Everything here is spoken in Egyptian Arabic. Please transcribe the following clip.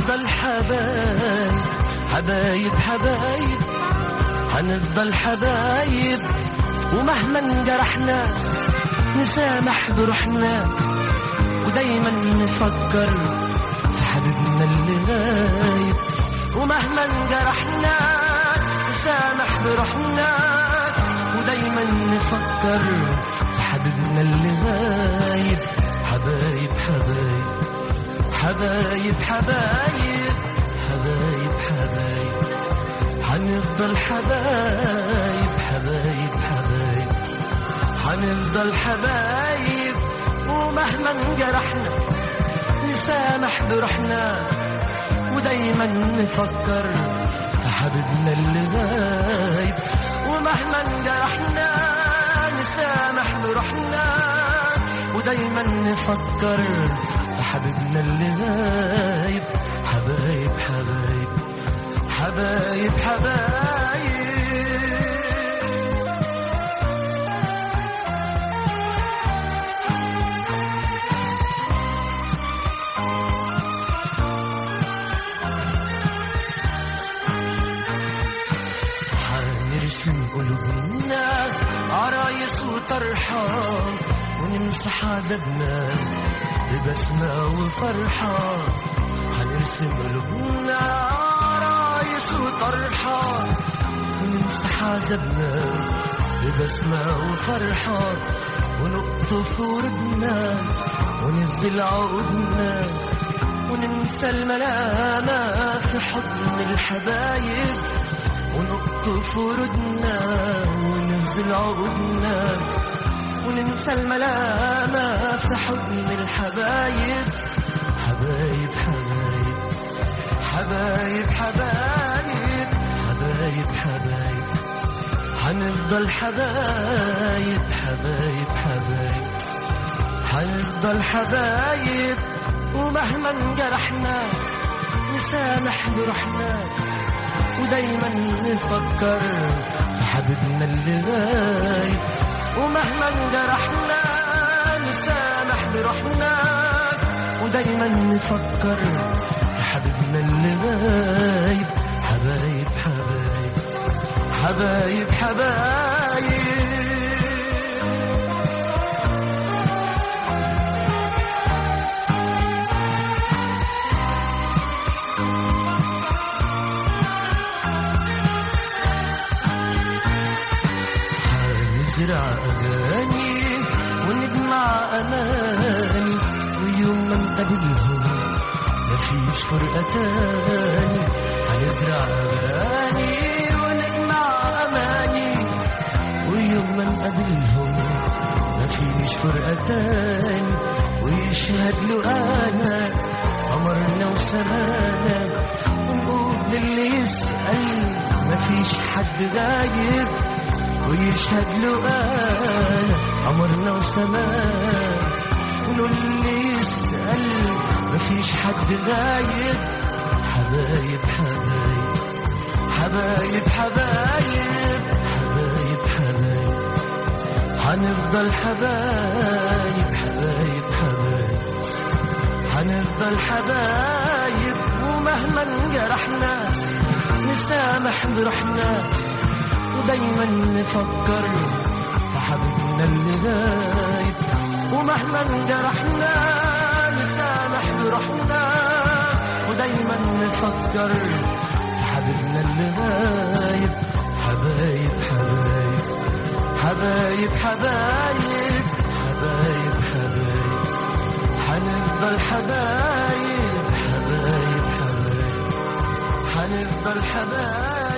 حنفضل حبايب حبايب حبايب حنفضل حبايب ومهما انجرحنا نسامح بروحنا ودايما نفكر في حبيبنا اللي غايب ومهما انجرحنا نسامح بروحنا ودايما نفكر في حبيبنا اللي غايب حبايب حبايب حبايب حبايب حبايب حبايب حنفضل حبايب حبايب حبايب حنفضل حبايب ومهما انجرحنا نسامح بروحنا ودايما نفكر في حبيبنا اللي غايب ومهما انجرحنا نسامح بروحنا ودايما نفكر في حبيبنا اللي غايب حبايب حبايب حبايب حبايب حنرسم قلوبنا عرايس وطرحة ونمسح عذابنا ببسمة وفرحة هنرسم قلوبنا عرايس وطرحة ونمسح عذابنا ببسمة وفرحة ونقطف وردنا وننزل عقودنا وننسى الملامة في حضن الحبايب ونقطف وردنا وننزل عقودنا وننسى الملامة في حضن الحبايب حبايب حبايب حبايب حبايب حبايب حبايب حنفضل حبايب حبايب حبايب حنفضل حبايب ومهما انجرحنا نسامح بروحنا ودايما نفكر في حبيبنا اللي غايب ومهما انجرحنا نسامح بروحنا ودايما نفكر في حبيبنا اللي غايب حبايب حبايب حبايب حبايب هنزرع أغاني ونجمع أماني ويوم ما نقابلهم مفيش فرقة تاني هنزرع أغاني ونجمع أماني ويوم ما نقابلهم مفيش فرقة تاني ويشهد له أنا قمرنا وسمانا ونقول للي يسأل مفيش حد غايب ويشهد له أنا قمرنا وسماء ونقول اللي يسأل مفيش حد غايب حبايب حبايب حبايب حبايب حبايب حبايب حنفضل حبايب حبايب حبايب حنفضل حبايب ومهما انجرحنا نسامح بروحنا ودايما نفكر في حبيبنا اللي غايب ومهما انجرحنا نسامح بروحنا ودايما نفكر في حبيبنا اللي غايب حبايب حبايب حبايب حبايب حبايب حبايب حنفضل حبايب حبايب حبايب حنفضل حبايب